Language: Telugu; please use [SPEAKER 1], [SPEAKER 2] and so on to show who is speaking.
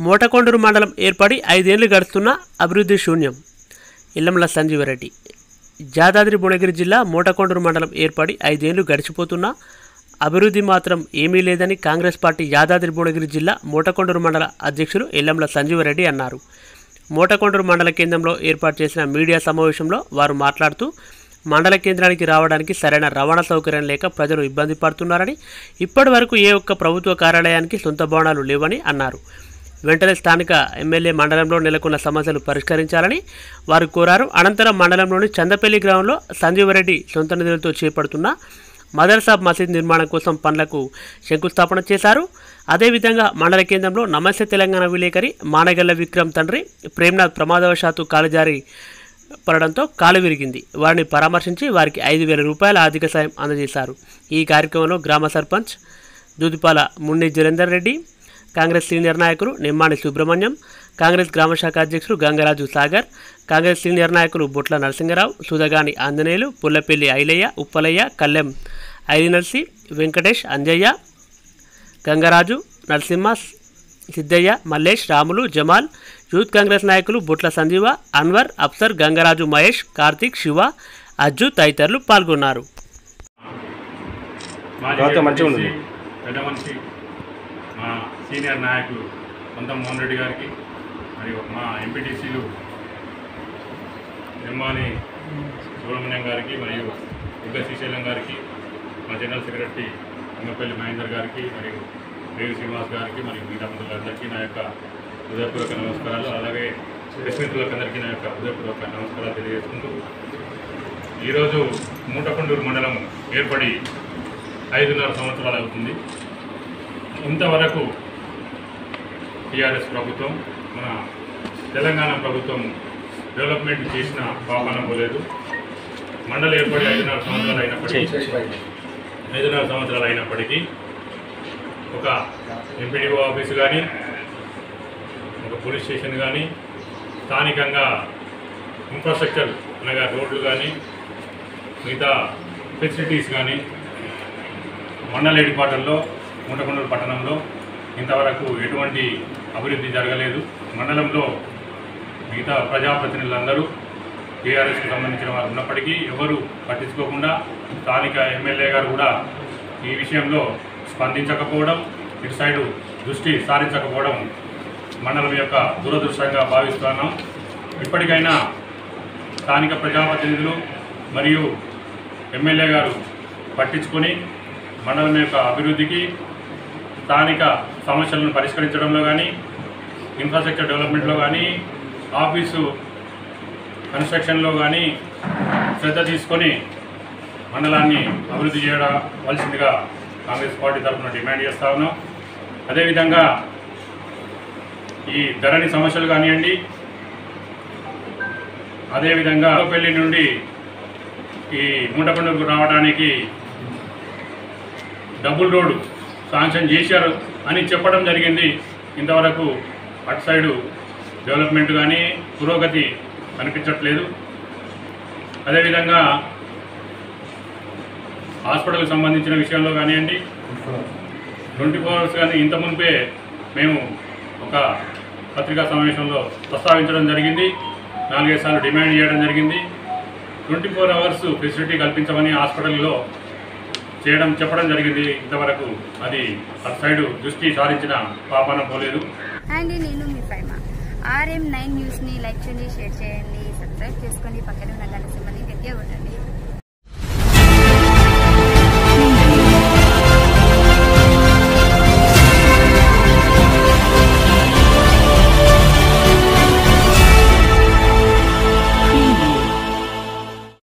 [SPEAKER 1] మోటకొండూరు మండలం ఏర్పడి ఐదేళ్లు గడుస్తున్న అభివృద్ధి శూన్యం ఇల్లంల సంజీవరెడ్డి యాదాద్రి భువనగిరి జిల్లా మోటకొండూరు మండలం ఏర్పడి ఐదేళ్లు గడిచిపోతున్నా అభివృద్ధి మాత్రం ఏమీ లేదని కాంగ్రెస్ పార్టీ యాదాద్రి భువనగిరి జిల్లా మోటకొండూరు మండల అధ్యక్షులు ఇల్లంల సంజీవరెడ్డి అన్నారు మోటకొండూరు మండల కేంద్రంలో ఏర్పాటు చేసిన మీడియా సమావేశంలో వారు మాట్లాడుతూ మండల కేంద్రానికి రావడానికి సరైన రవాణా సౌకర్యం లేక ప్రజలు ఇబ్బంది పడుతున్నారని ఇప్పటి వరకు ఏ ఒక్క ప్రభుత్వ కార్యాలయానికి సొంత భవనాలు లేవని అన్నారు వెంటనే స్థానిక ఎమ్మెల్యే మండలంలో నెలకొన్న సమస్యలు పరిష్కరించాలని వారు కోరారు అనంతరం మండలంలోని చందపల్లి గ్రామంలో సంజీవరెడ్డి సొంత నిధులతో చేపడుతున్న మదర్సాబ్ మసీద్ నిర్మాణం కోసం పనులకు శంకుస్థాపన చేశారు అదేవిధంగా మండల కేంద్రంలో నమస్తే తెలంగాణ విలేకరి మానగల్ల విక్రమ్ తండ్రి ప్రేమ్నాథ్ ప్రమాదవశాత్తు కాలుజారి పడడంతో కాలు విరిగింది వారిని పరామర్శించి వారికి ఐదు వేల రూపాయల ఆర్థిక సాయం అందజేశారు ఈ కార్యక్రమంలో గ్రామ సర్పంచ్ దూదిపాల మున్ని జరేందర్ రెడ్డి కాంగ్రెస్ సీనియర్ నాయకులు నిమ్మాని సుబ్రహ్మణ్యం కాంగ్రెస్ గ్రామ శాఖ అధ్యక్షులు గంగరాజు సాగర్ కాంగ్రెస్ సీనియర్ నాయకులు బొట్ల నరసింగరావు సుధగాని ఆంజనేయులు పుల్లపల్లి ఐలయ్య ఉప్పలయ్య కల్లెం ఐరినర్సి వెంకటేష్ అంజయ్య గంగరాజు నరసింహ సిద్ధయ్య మల్లేష్ రాములు జమాల్ యూత్ కాంగ్రెస్ నాయకులు బొట్ల సంజీవ అన్వర్ అఫ్సర్ గంగరాజు మహేష్ కార్తీక్ శివ అజ్జు తదితరులు పాల్గొన్నారు
[SPEAKER 2] మాజీ
[SPEAKER 3] తర్వాత మంచిగా
[SPEAKER 2] ఎంపీటీసీ,
[SPEAKER 3] ఉండదు.
[SPEAKER 2] పెద్ద మనిషి మా సీనియర్ నాయకులు కొంత మోహన్ రెడ్డి గారికి మరియు మా ఎంపీటీసీలు నిర్మాణి సుబ్రహ్మణ్యం గారికి మరియు యుగ శ్రీశైలం గారికి మా జనరల్ సెక్రటరీ అంగపల్లి మహేందర్ గారికి మరియు రేవి శ్రీనివాస్ గారికి మరియు మిగతా మంత్రులందరికీ నా యొక్క హృదయపూర్వక నమస్కారాలు అలాగే ప్రెస్ మిత్రులకందరికీ నా యొక్క హృదయపూర్వక నమస్కారాలు తెలియజేసుకుంటూ ఈరోజు మూటకొండూరు మండలం ఏర్పడి ఐదున్నర సంవత్సరాలు అవుతుంది ఇంతవరకు టీఆర్ఎస్ ప్రభుత్వం మన తెలంగాణ ప్రభుత్వం డెవలప్మెంట్ చేసిన పాపాన పోలేదు మండలి ఏర్పడి ఐదున్నర సంవత్సరాలు అయినప్పటికీ ఐదున్నర సంవత్సరాలు అయినప్పటికీ ఒక ఎంపీడీఓ ఆఫీసు కానీ ఒక పోలీస్ స్టేషన్ కానీ స్థానికంగా ఇన్ఫ్రాస్ట్రక్చర్ అనగా రోడ్లు కానీ మిగతా ఫెసిలిటీస్ కానీ మండల ఏడిపాటల్లో ముంటకొండూరు పట్టణంలో ఇంతవరకు ఎటువంటి అభివృద్ధి జరగలేదు మండలంలో మిగతా ప్రజాప్రతినిధులందరూ టీఆర్ఎస్కి సంబంధించిన వారు ఉన్నప్పటికీ ఎవరు పట్టించుకోకుండా స్థానిక ఎమ్మెల్యే గారు కూడా ఈ విషయంలో స్పందించకపోవడం ఇటు సైడు దృష్టి సారించకపోవడం మండలం యొక్క దురదృష్టంగా భావిస్తున్నాం ఇప్పటికైనా స్థానిక ప్రజాప్రతినిధులు మరియు ఎమ్మెల్యే గారు పట్టించుకొని మండలం యొక్క అభివృద్ధికి స్థానిక సమస్యలను పరిష్కరించడంలో కానీ ఇన్ఫ్రాస్ట్రక్చర్ డెవలప్మెంట్లో కానీ ఆఫీసు కన్స్ట్రక్షన్లో కానీ శ్రద్ధ తీసుకొని మండలాన్ని అభివృద్ధి చేయవలసిందిగా కాంగ్రెస్ పార్టీ తరఫున డిమాండ్ చేస్తా ఉన్నాం అదేవిధంగా ఈ ధరణి సమస్యలు కానివ్వండి అదేవిధంగా పెళ్లి నుండి ఈ ముండకొండకు రావడానికి డబుల్ రోడ్డు శాంక్షన్ చేశారు అని చెప్పడం జరిగింది ఇంతవరకు అటు సైడు డెవలప్మెంట్ కానీ పురోగతి కనిపించట్లేదు అదేవిధంగా హాస్పిటల్కి సంబంధించిన విషయంలో కానివ్వండి ట్వంటీ ఫోర్ అవర్స్ కానీ ఇంత మునిపే మేము ఒక పత్రికా సమావేశంలో ప్రస్తావించడం జరిగింది నాలుగైదు సార్లు డిమాండ్ చేయడం జరిగింది ట్వంటీ ఫోర్ అవర్స్ ఫెసిలిటీ కల్పించమని హాస్పిటల్లో చేయడం చెప్పడం జరిగింది ఇంతవరకు అది అటు సైడు దృష్టి సారించిన పాపాన పోలేదు
[SPEAKER 4] అండ్ నేను మీ ఫైమ ఆర్ఎం నైన్ న్యూస్ని లైక్ చేయండి షేర్ చేయండి సబ్స్క్రైబ్ చేసుకోండి పక్కన ఉన్న గంట సింబల్ని గట్టిగా కొట్టండి